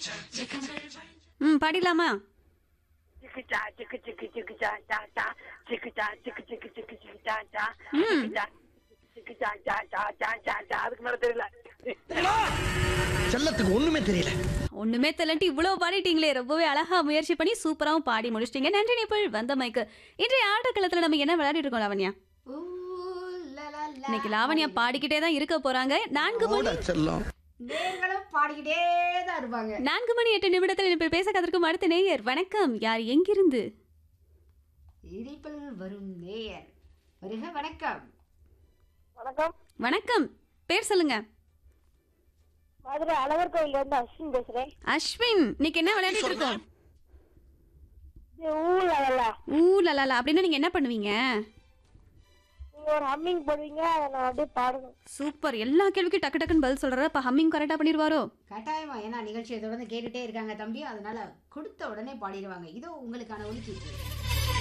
ம் பாடிடலாமா சிக்குச்சா சிக்கு சிக்கு சிக்குச்சா சா சா சிக்குச்சா சிக்கு சிக்கு சிக்கு சிக்குச்சா சா ம். சிக்குச்சா சிக்குச்சா சா சா சா சா சா அதுக்கு மேல தெரியல செல்லத்துக்கு ஒண்ணுமே தெரியல ஒண்ணுமே தெரியலன்ட்டு இவ்வளவு பாடிட்டீங்களே ரொம்பவே அழகா முயற்சி பண்ணி சூப்பராவும் பாடி முடிச்சிட்டீங்க நன்றி நிபிள் வந்த மைக்கு இன்றைய ஆட்டக்களத்துல நம்ம என்ன விளையாடிட்டு இருக்கோம் லாவண்யா ஊ, லா, லா, லா. இன்னைக்கு லாவண்யா பாடிக்கிட்டே தான் இருக்க போறாங்க நான்கு மணி போடா செல்லம் நேர்களும் பாடிக்கிட்டே தான் இருப்பாங்க நான்கு மணி எட்டு நிமிடத்தில் நிபிள் பேச கதற்கும் அடுத்த நேயர் வணக்கம் யார் எங்கிருந்து இடிப்பில் வரும் நேயர் வருக வணக்கம் வணக்கம் வணக்கம் பேர் சொல்லுங்க மதுரை அழகர் கோயில்ல இருந்து அஸ்வின் பேசுறேன் அஸ்வின் இன்னைக்கு என்ன விளையாடிட்டு இருக்கோம் இது ஊர்ல இல்ல ஊ லலா அப்படின்னா நீங்க என்ன பண்ணுவீங்க நீங்க ஒரு ஹம்மிங் போடுவீங்க அதை நான் அப்படியே பாடணும் சூப்பர் எல்லா கேள்விக்கும் டக்கு டக்குன்னு பதில் சொல்ற அப்ப ஹம்மிங் கரெக்டா பண்ணிடுவாரோ கட்டாயமா ஏன்னா நிகழ்ச்சியை தொடர்ந்து கேட்டுட்டே இருக்காங்க தம்பி அதனால கொடுத்த உடனே பாடிடுவாங்க இதோ உங்களுக்கான ஒலிக்கீட்டு